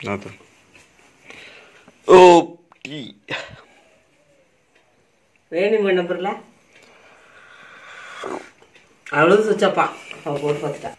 அது ஓ டீ வேணும் நம்பர்ல அவ்வளவு சுச்சப்பா அவ போட்டு பார்த்துட்டா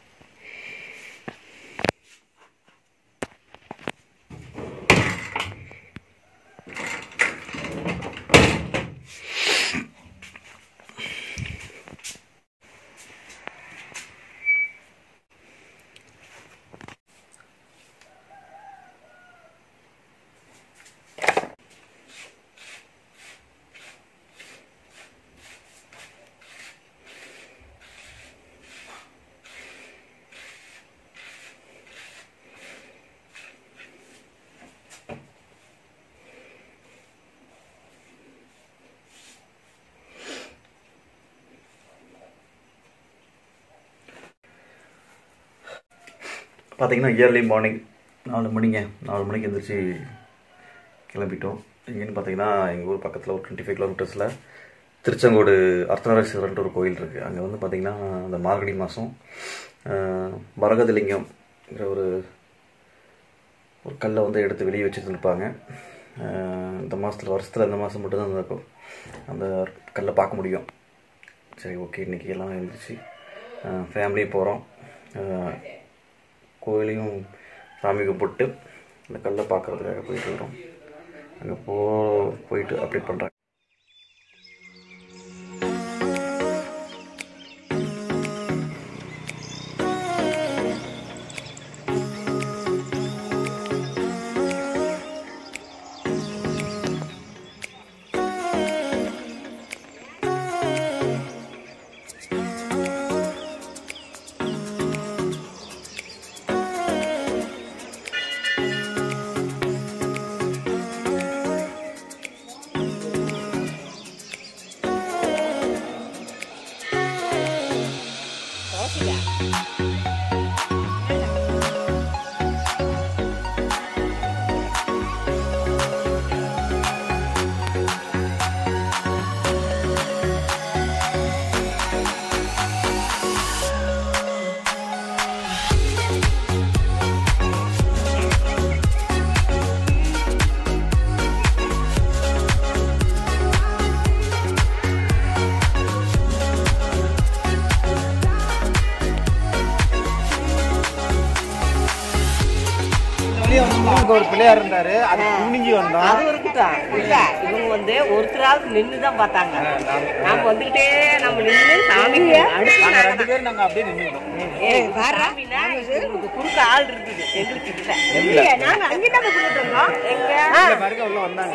பார்த்தீங்கன்னா இயர்லி மார்னிங் நாலு மணிங்க நாலு மணிக்கு எழுந்திரிச்சு கிளம்பிட்டோம் எங்கேன்னு பார்த்தீங்கன்னா எங்கள் ஊர் பக்கத்தில் ஒரு டுவெண்ட்டி ஃபைவ் கிலோமீட்டர்ஸில் திருச்செங்கோடு அர்த்தநாரீஸ்வரர்ன்ற ஒரு கோயில் இருக்குது அங்கே வந்து பார்த்திங்கன்னா அந்த மார்கழி மாதம் பரகதலிங்கம்ங்கிற ஒரு ஒரு கல்லை வந்து எடுத்து வெளியே வச்சு நிற்பாங்க இந்த மாதத்தில் வருஷத்தில் இந்த மாதம் மட்டும்தான் அந்த கோ- அந்த கல்லை பார்க்க முடியும் சரி ஓகே இன்றைக்கி எல்லாம் எழுந்திரிச்சு ஃபேமிலியும் போகிறோம் கோயிலையும் சாமி கும்பிட்டு இந்த கல்லை பார்க்கறதுக்காக போயிட்டு வரோம் அங்கே போ போயிட்டு அப்டேட் பண்ணுறேன் இங்க ஒரு பிள்ளையார் இருந்தாரு அது குனிஞ்சு வந்தோம் அது இருக்கட்டும் இல்ல இவங்க வந்து ஒருத்தராவது நின்று தான் பார்த்தாங்க நாம வந்துகிட்டே நம்ம நின்று சாமி நாங்க ரெண்டு பேரும் நாங்க அப்படியே நின்றுட்டோம் சாமினா இவங்களுக்கு குறுக்க ஆள் இருக்குது எங்களுக்கு இல்ல நாங்க அங்கிட்ட கும்பிட்டு இருந்தோம் எங்க பாருங்க உள்ள வந்தாங்க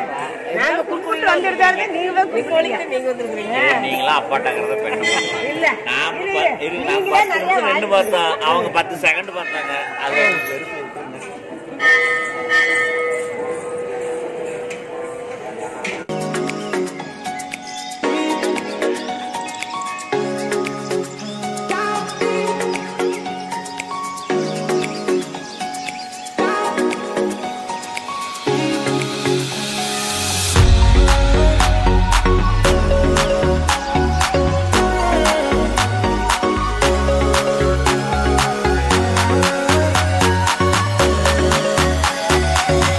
நாங்க கும்பிட்டு வந்துருந்தாலே நீங்க கும்பிட்டு நீங்க வந்துருக்கீங்க நீங்களா அப்பாட்டாங்கிறத பெண்ணு இல்ல நான் ப- இரு, நான் பத்து நிமிஷம் நின்று பார்த்தோம் அவங்க பத்து செகண்ட் பார்த்தாங்க அது ஒரு பெருசு இருக்குன்னு. Thank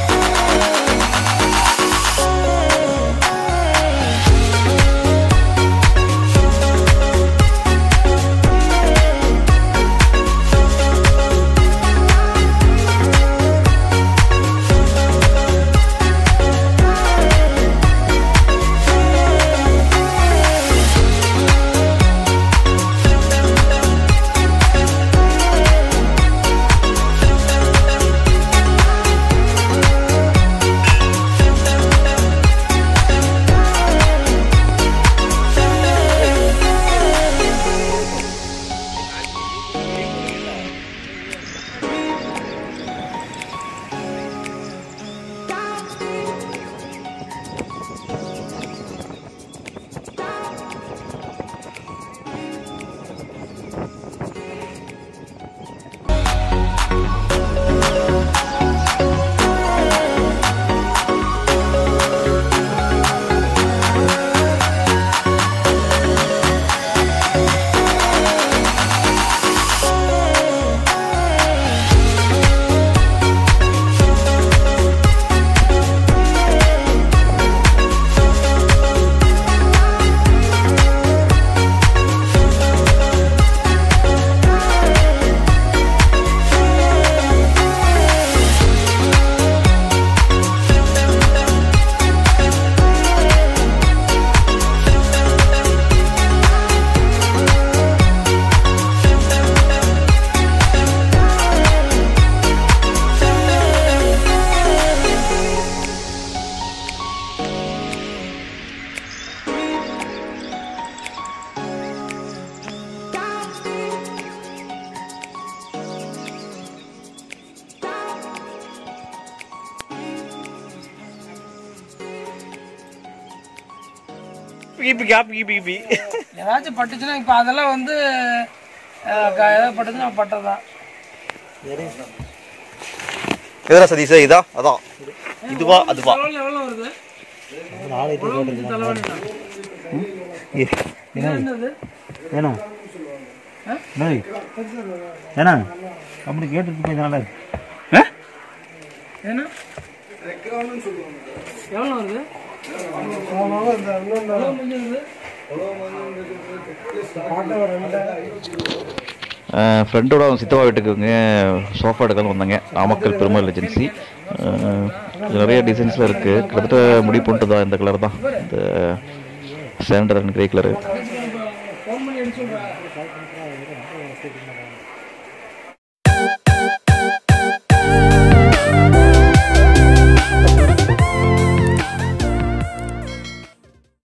பிபி காப்பி பிபி ஏதாச்சும் பட்டுச்சுன்னா இப்போ அதெல்லாம் வந்து அஹ், க- ஏதாவது பட்டுச்சுன்னா பட்டதான் எதிரா சதீஷ் இதா அதான் இதுவா அதுவா தலைவலி எவ்வளோ வருது என்னது ஏன்னா டேய் ஏன்னா அப்படி கேட்டுட்டு போய் நல்லா ஏன்னா எவ்வளோ வருது எவ்வளோ முடிஞ்சது ஃப்ரெண்டோட அவங்க சித்தப்பா வீட்டுக்குங்க சோஃபா எடுக்கலாம் வந்தாங்க நாமக்கல் பெருமாள் ஏஜென்சி நிறைய டிசைன்ஸில் இருக்குது கிட்டத்தட்ட முடிவு பண்ணிட்டு தான் இந்த கலர் தான் இந்த sander and grey colour phone பண்ணி அடிச்சு விட்றேன்